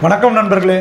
வணக்கம் நண்பர்களே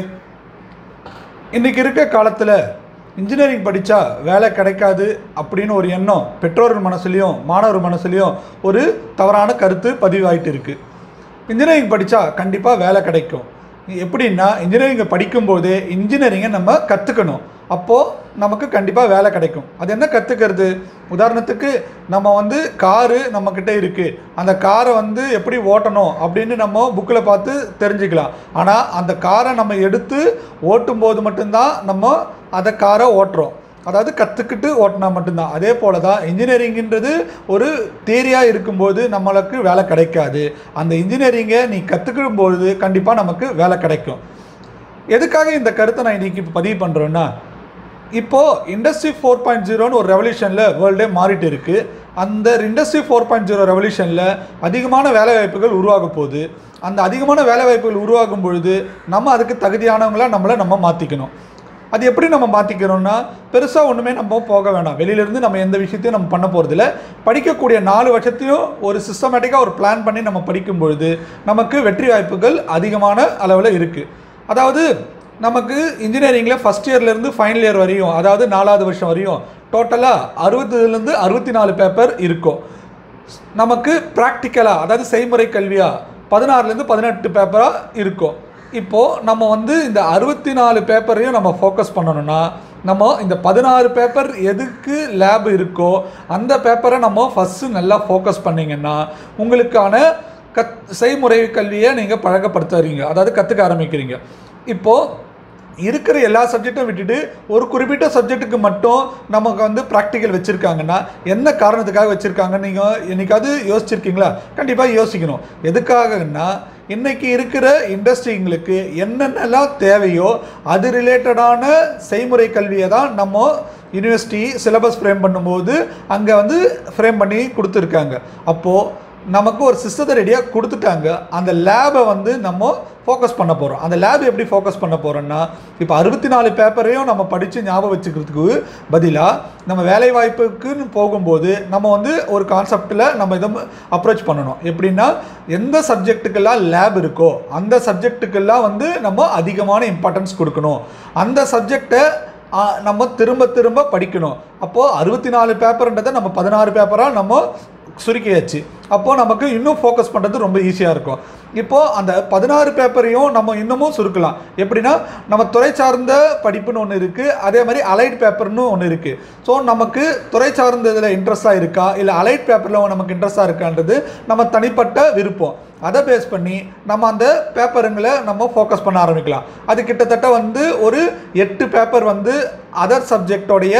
இன்றைக்கி இருக்க காலத்தில் இன்ஜினியரிங் படித்தா வேலை கிடைக்காது அப்படின்னு ஒரு எண்ணம் பெற்றோர்கள் மனசுலையும் மாணவர் மனசுலையும் ஒரு தவறான கருத்து பதிவாயிட்டு இருக்குது இன்ஜினியரிங் படித்தா கண்டிப்பாக வேலை கிடைக்கும் எப்படின்னா இன்ஜினியரிங்கை படிக்கும்போதே இன்ஜினியரிங்கை நம்ம கற்றுக்கணும் அப்போது நமக்கு கண்டிப்பாக வேலை கிடைக்கும் அது என்ன கற்றுக்கிறது உதாரணத்துக்கு நம்ம வந்து காரு நம்மக்கிட்ட இருக்குது அந்த காரை வந்து எப்படி ஓட்டணும் அப்படின்னு நம்ம புக்கில் பார்த்து தெரிஞ்சுக்கலாம் ஆனால் அந்த காரை நம்ம எடுத்து ஓட்டும் போது மட்டும்தான் நம்ம அதை காரை ஓட்டுறோம் அதாவது கற்றுக்கிட்டு ஓட்டினா மட்டும்தான் அதே போல தான் இன்ஜினியரிங்ன்றது ஒரு தேரியாக இருக்கும்போது நம்மளுக்கு வேலை கிடைக்காது அந்த இன்ஜினியரிங்கை நீ கற்றுக்கும் பொழுது கண்டிப்பாக நமக்கு வேலை கிடைக்கும் எதுக்காக இந்த கருத்தை நான் இன்றைக்கி பதிவு பண்ணுறேன்னா இப்போது இண்டஸ்ட்ரி ஃபோர் பாயிண்ட் ஜீரோன்னு ஒரு ரெவல்யூஷனில் வேர்ல்டே மாறிட்டு இருக்குது அந்த இண்டஸ்ட்ரி ஃபோர் பாயிண்ட் ஜீரோ ரெவல்யூஷனில் அதிகமான வேலைவாய்ப்புகள் உருவாக போகுது அந்த அதிகமான வேலைவாய்ப்புகள் உருவாகும் பொழுது நம்ம அதுக்கு தகுதியானவங்களா நம்மளை நம்ம மாற்றிக்கணும் அது எப்படி நம்ம மாற்றிக்கிறோம்னா பெருசாக ஒன்றுமே நம்ம போக வேணாம் வெளியிலேருந்து நம்ம எந்த விஷயத்தையும் நம்ம பண்ண போகிறதில்ல படிக்கக்கூடிய நாலு வருஷத்தையும் ஒரு சிஸ்டமேட்டிக்காக ஒரு பிளான் பண்ணி நம்ம படிக்கும் பொழுது நமக்கு வெற்றி வாய்ப்புகள் அதிகமான அளவில் இருக்குது அதாவது நமக்கு இன்ஜினியரிங்கில் ஃபஸ்ட் இயர்லேருந்து ஃபைனல் இயர் வரையும் அதாவது நாலாவது வருஷம் வரையும் டோட்டலாக அறுபதுலேருந்து அறுபத்தி நாலு பேப்பர் இருக்கும் நமக்கு ப்ராக்டிக்கலாக அதாவது செய்முறை கல்வியாக பதினாறுலேருந்து பதினெட்டு பேப்பராக இருக்கும் இப்போது நம்ம வந்து இந்த அறுபத்தி நாலு பேப்பரையும் நம்ம ஃபோக்கஸ் பண்ணணும்னா நம்ம இந்த பதினாறு பேப்பர் எதுக்கு லேப் இருக்கோ அந்த பேப்பரை நம்ம ஃபஸ்ட்டு நல்லா ஃபோக்கஸ் பண்ணிங்கன்னா உங்களுக்கான கத் செய்முறை கல்வியை நீங்கள் பழக்கப்படுத்துறீங்க அதாவது கற்றுக்க ஆரம்பிக்கிறீங்க இப்போது இருக்கிற எல்லா சப்ஜெக்டும் விட்டுட்டு ஒரு குறிப்பிட்ட சப்ஜெக்ட்டுக்கு மட்டும் நமக்கு வந்து ப்ராக்டிக்கல் வச்சுருக்காங்கன்னா என்ன காரணத்துக்காக வச்சுருக்காங்கன்னு நீங்கள் என்னைக்காவது யோசிச்சிருக்கீங்களா கண்டிப்பாக யோசிக்கணும் எதுக்காகன்னா இன்றைக்கி இருக்கிற இண்டஸ்ட்ரிங்களுக்கு என்னென்னலாம் தேவையோ அது ரிலேட்டடான செய்முறை கல்வியை தான் நம்ம யூனிவர்சிட்டி சிலபஸ் ஃப்ரேம் பண்ணும்போது அங்கே வந்து ஃப்ரேம் பண்ணி கொடுத்துருக்காங்க அப்போது நமக்கு ஒரு சிஸ்டத்தை ரெடியாக கொடுத்துட்டாங்க அந்த லேபை வந்து நம்ம ஃபோக்கஸ் பண்ண போகிறோம் அந்த லேப் எப்படி ஃபோக்கஸ் பண்ண போகிறோம்னா இப்போ அறுபத்தி நாலு பேப்பரையும் நம்ம படித்து ஞாபகம் வச்சுக்கிறதுக்கு பதிலாக நம்ம வேலை வாய்ப்புக்குன்னு போகும்போது நம்ம வந்து ஒரு கான்செப்டில் நம்ம இதை அப்ரோச் பண்ணணும் எப்படின்னா எந்த சப்ஜெக்ட்டுக்கெல்லாம் லேப் இருக்கோ அந்த சப்ஜெக்ட்டுக்கெல்லாம் வந்து நம்ம அதிகமான இம்பார்ட்டன்ஸ் கொடுக்கணும் அந்த சப்ஜெக்டை நம்ம திரும்ப திரும்ப படிக்கணும் அப்போது அறுபத்தி நாலு பேப்பர்ன்றதை நம்ம பதினாறு பேப்பராக நம்ம சுருக்கியாச்சு அப்போது நமக்கு இன்னும் ஃபோக்கஸ் பண்ணுறது ரொம்ப ஈஸியாக இருக்கும் இப்போது அந்த பதினாறு பேப்பரையும் நம்ம இன்னமும் சுருக்கலாம் எப்படின்னா நம்ம துறை சார்ந்த படிப்புன்னு ஒன்று இருக்குது அதே மாதிரி அலைட் பேப்பர்னு ஒன்று இருக்குது ஸோ நமக்கு துறை சார்ந்த இதில் இன்ட்ரெஸ்ட்டாக இருக்கா இல்லை அலைட் பேப்பரில் நமக்கு இன்ட்ரெஸ்ட்டாக இருக்கான்றது நம்ம தனிப்பட்ட விருப்பம் அதை பேஸ் பண்ணி நம்ம அந்த பேப்பருங்களை நம்ம ஃபோக்கஸ் பண்ண ஆரம்பிக்கலாம் அது கிட்டத்தட்ட வந்து ஒரு எட்டு பேப்பர் வந்து அதர் சப்ஜெக்டோடைய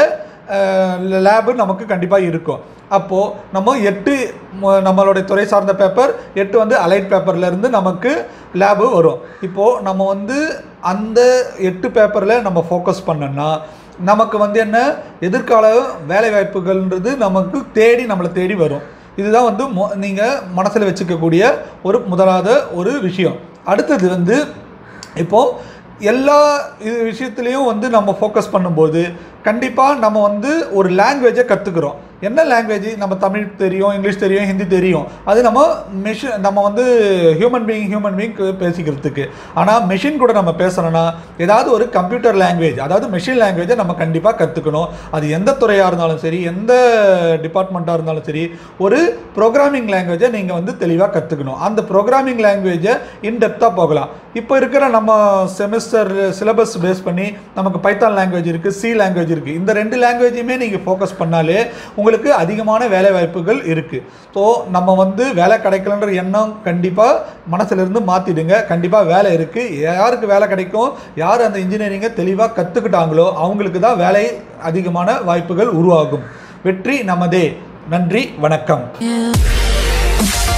லேபு நமக்கு கண்டிப்பாக இருக்கும் அப்போது நம்ம எட்டு ம- நம்மளுடைய துறை சார்ந்த பேப்பர் எட்டு வந்து அலைட் பேப்பர்லேருந்து நமக்கு லேபு வரும் இப்போது நம்ம வந்து அந்த எட்டு பேப்பரில் நம்ம ஃபோக்கஸ் பண்ணோன்னா நமக்கு வந்து என்ன எதிர்கால வேலைவாய்ப்புகள்ன்றது நமக்கு தேடி நம்மளை தேடி வரும் இதுதான் வந்து மொ நீங்கள் மனசில் வச்சுக்கக்கூடிய ஒரு முதலாவது ஒரு விஷயம் அடுத்தது வந்து இப்போது எல்லா இது விஷயத்துலேயும் வந்து நம்ம ஃபோக்கஸ் பண்ணும்போது கண்டிப்பாக நம்ம வந்து ஒரு லாங்குவேஜை கற்றுக்குறோம் என்ன லாங்குவேஜ் நம்ம தமிழ் தெரியும் இங்கிலீஷ் தெரியும் ஹிந்தி தெரியும் அது நம்ம மெஷின் நம்ம வந்து ஹியூமன் பீயிங் ஹியூமன் பீயிங் பேசிக்கிறதுக்கு ஆனால் மெஷின் கூட நம்ம பேசணும்னா ஏதாவது ஒரு கம்ப்யூட்டர் லாங்குவேஜ் அதாவது மெஷின் லாங்குவேஜை நம்ம கண்டிப்பாக கற்றுக்கணும் அது எந்த துறையாக இருந்தாலும் சரி எந்த டிபார்ட்மெண்ட்டாக இருந்தாலும் சரி ஒரு ப்ரோக்ராமிங் லாங்குவேஜை நீங்கள் வந்து தெளிவாக கற்றுக்கணும் அந்த ப்ரோக்ராமிங் லாங்குவேஜை இன்டெப்த்தாக போகலாம் இப்போ இருக்கிற நம்ம செமிஸ்டர் சிலபஸ் பேஸ் பண்ணி நமக்கு பைத்தான் லாங்குவேஜ் இருக்குது சி லாங்குவேஜ் இருக்குது இந்த ரெண்டு லாங்குவேஜையுமே நீங்கள் ஃபோக்கஸ் பண்ணாலே உங்களுக்கு அதிகமான வேலை வாய்ப்புகள் இருக்குது ஸோ நம்ம வந்து வேலை கிடைக்கலன்ற எண்ணம் கண்டிப்பாக மனசுலேருந்து மாற்றிடுங்க கண்டிப்பாக வேலை இருக்குது யாருக்கு வேலை கிடைக்கும் யார் அந்த இன்ஜினியரிங்கை தெளிவாக கற்றுக்கிட்டாங்களோ அவங்களுக்கு தான் வேலை அதிகமான வாய்ப்புகள் உருவாகும் வெற்றி நமதே நன்றி வணக்கம் you